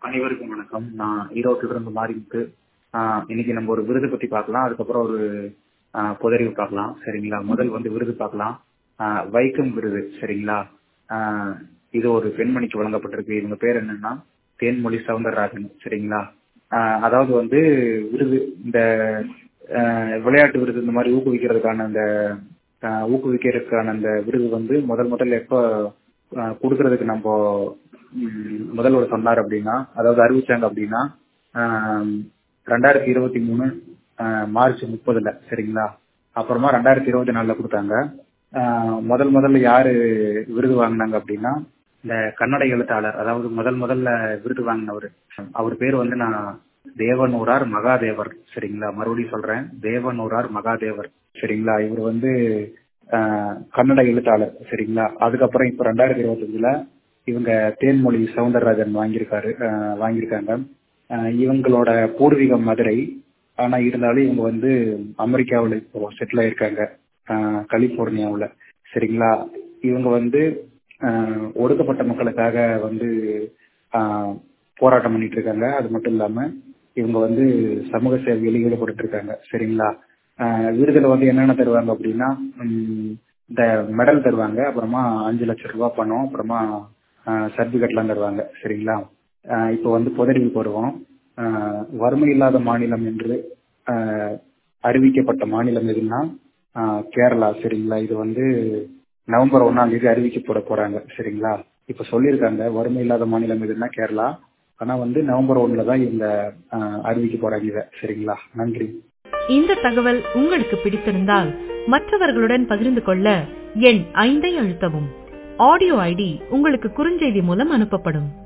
அனைவருக்கும் வணக்கம் நான் ஈரோட்டில இருந்து மாறிமுத்து ஆஹ் இன்னைக்கு நம்ம ஒரு விருது பத்தி பார்க்கலாம் அதுக்கப்புறம் ஒரு ஆஹ் புதறிவு பார்க்கலாம் சரிங்களா முதல் வந்து விருது பார்க்கலாம் ஆஹ் வைக்கம் விருது சரிங்களா ஆஹ் இது ஒரு பெண்மணிக்கு வழங்கப்பட்டிருக்கு இவங்க பேர் என்னன்னா தேன்மொழி சவுந்தரராஜன் சரிங்களா ஆஹ் அதாவது வந்து விருது இந்த ஆஹ் விளையாட்டு விருது இந்த மாதிரி ஊக்குவிக்கிறதுக்கான அந்த ஆஹ் ஊக்குவிக்கிறதுக்கான அந்த விருது வந்து முதல் முதல்ல எப்போ ஆஹ் கொடுக்கறதுக்கு நம்ம ம், முதல்வர் சொன்னார் அப்படின்னா அதாவது அறிவிச்சாங்க அப்படின்னா ஆஹ் ரெண்டாயிரத்தி இருபத்தி மூணு ஆஹ் மார்ச் முப்பதுல சரிங்களா அப்புறமா ரெண்டாயிரத்தி இருபத்தி நாலுல கொடுத்தாங்க ஆஹ் முதல் முதல்ல யாரு விருது வாங்கினாங்க அப்படின்னா இந்த கன்னட எழுத்தாளர் அதாவது முதல் முதல்ல விருது வாங்கினவர் அவர் பேர் வந்து நான் தேவனூரார் மகாதேவர் சரிங்களா மறுபடியும் சொல்றேன் தேவனூரார் மகாதேவர் சரிங்களா இவர் வந்து ஆஹ் கன்னட எழுத்தாளர் சரிங்களா அதுக்கப்புறம் இப்ப ரெண்டாயிரத்தி இருபத்தஞ்சுல இவங்க தேன்மொழி சவுந்தரராஜன் வாங்கியிருக்காரு ஆஹ் வாங்கியிருக்காங்க ஆஹ் இவங்களோட பூர்வீகம் மதுரை ஆனா இருந்தாலும் இவங்க வந்து அமெரிக்காவில் இப்போ செட்டில் ஆயிருக்காங்க ஆஹ் கலிபோர்னியாவில் சரிங்களா இவங்க வந்து ஆஹ் ஒடுக்கப்பட்ட மக்களுக்காக வந்து ஆஹ் போராட்டம் பண்ணிட்டு இருக்காங்க அது மட்டும் இல்லாம இவங்க வந்து சமூக சேவையில் ஈடுபட்டு இருக்காங்க சரிங்களா ஆஹ் விருதுல வந்து என்னென்ன தருவாங்க அப்படின்னா உம், இந்த மெடல் தருவாங்க அப்புறமா அஞ்சு லட்சம் ரூபாய் பணம் அப்புறமா சர்டிபிகேட்லாம் தருவாங்க சரிங்களா ஆஹ் இப்போ வந்து புதறிவுக்கு வருவோம் ஆஹ் வறுமை இல்லாத மாநிலம் என்று ஆஹ் அறிவிக்கப்பட்ட மாநிலம் எதுன்னா ஆஹ் கேரளா சரிங்களா இது வந்து நவம்பர் ஒன்னாம் தேதி அறிவிக்கப்பட போறாங்க சரிங்களா இப்ப சொல்லியிருக்காங்க வறுமை இல்லாத மாநிலம் எதுன்னா கேரளா ஆனா வந்து நவம்பர் ஒண்ணுல தான் இவங்க ஆஹ் அறிவிக்க போறாங்க இதை சரிங்களா நன்றி இந்த தகவல் உங்களுக்கு பிடித்திருந்தால் மற்றவர்களுடன் பகிர்ந்து கொள்ள எண் ஐந்தை அழுத்தவும் ஆடியோ ஐடி உங்களுக்கு குறுஞ்செய்தி மூலம் அனுப்பப்படும்